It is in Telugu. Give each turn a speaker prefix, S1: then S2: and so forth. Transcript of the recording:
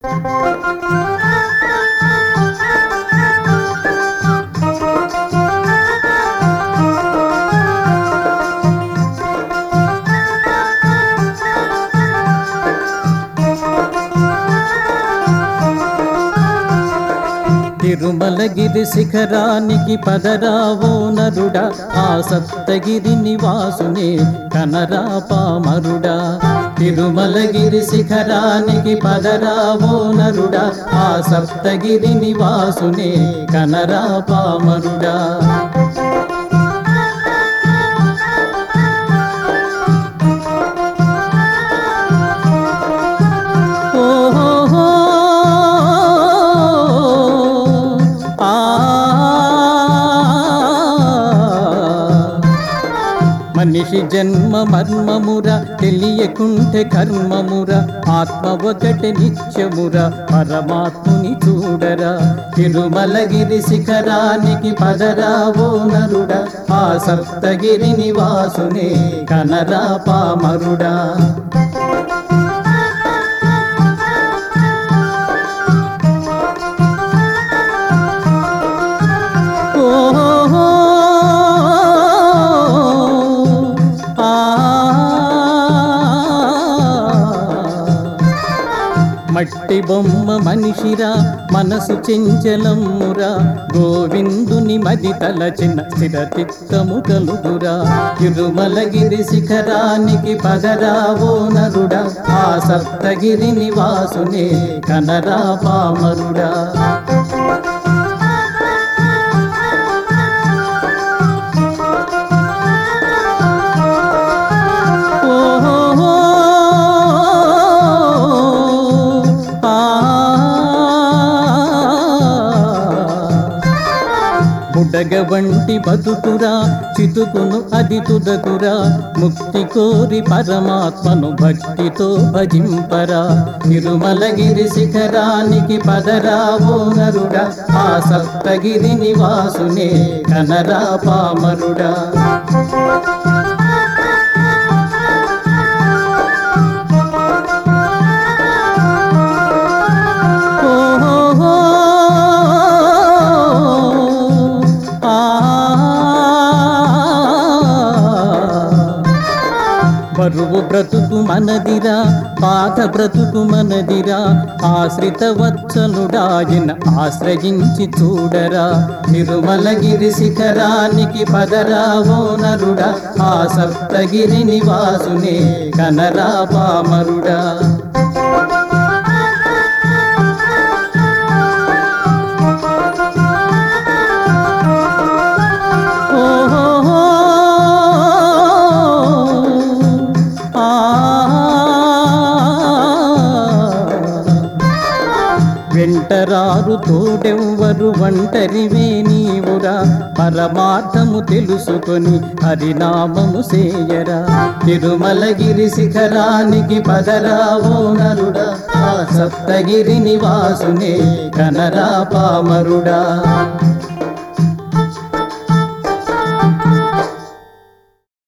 S1: తిరుమలగిరి శిఖరానికి పదరావో నరుడా ఆ సప్తగిరి నివాసునే కనరా పామరుడా తిరుమలగిరి శిఖరానికి పదరావో నరుడా ఆ సప్తగిరి నివాసునే కనరా పామరుడా ఓహో ఆ మనిషి జన్మ మర్మముర తెలియకుంటే కర్మముర ఆత్మ ఒకటి నిత్యముర పరమాత్ముని చూడరా తిరుమలగిరి శిఖరానికి పదరావో నరుడా ఆ సప్తగిరి నివాసునే కనరా పామరుడా ఓహో ఆ మట్టి బొమ్మ మనిషిరా మనసు చెంచలమ్మురా గోవిందుని మది తలచిన స్థిరతిత్తము కలుగురా తిరుమలగిరి శిఖరానికి పదరావో నరుడా ఆ సప్తగిరి నివాసునే కనరా పామరుడా ఓహో ఆ బుడగ వంటి బతుకురా చితుకును అది తుదకురా ముక్తి కోరి పరమాత్మను భక్తితో భజింపరా తిరుమలగిరి శిఖరానికి పదరావో నరుడా ఆ సప్తగిరి నివాసునే కనరా పామరుడా ఓహో ఆ బరువు బ్రతుకు మనదిరా పాత బ్రతుకు మనదిరా ఆశ్రిత వత్సలుడాయన ఆశ్రయించి చూడరా తిరుమలగిరి శిఖరానికి పదరావో నరుడా ఆ సప్తగిరి నివాసునే కనరా పామరుడా ఓహో ఆ వెంటరారు తోడెవ్వరు ఒంటరివే నీవురా పరమార్థము తెలుసుకొని హరినామము సేయరా తిరుమలగిరి శిఖరానికి పదరావో నరుడా ఆ సప్తగిరి నివాసునే కనరా పామరుడా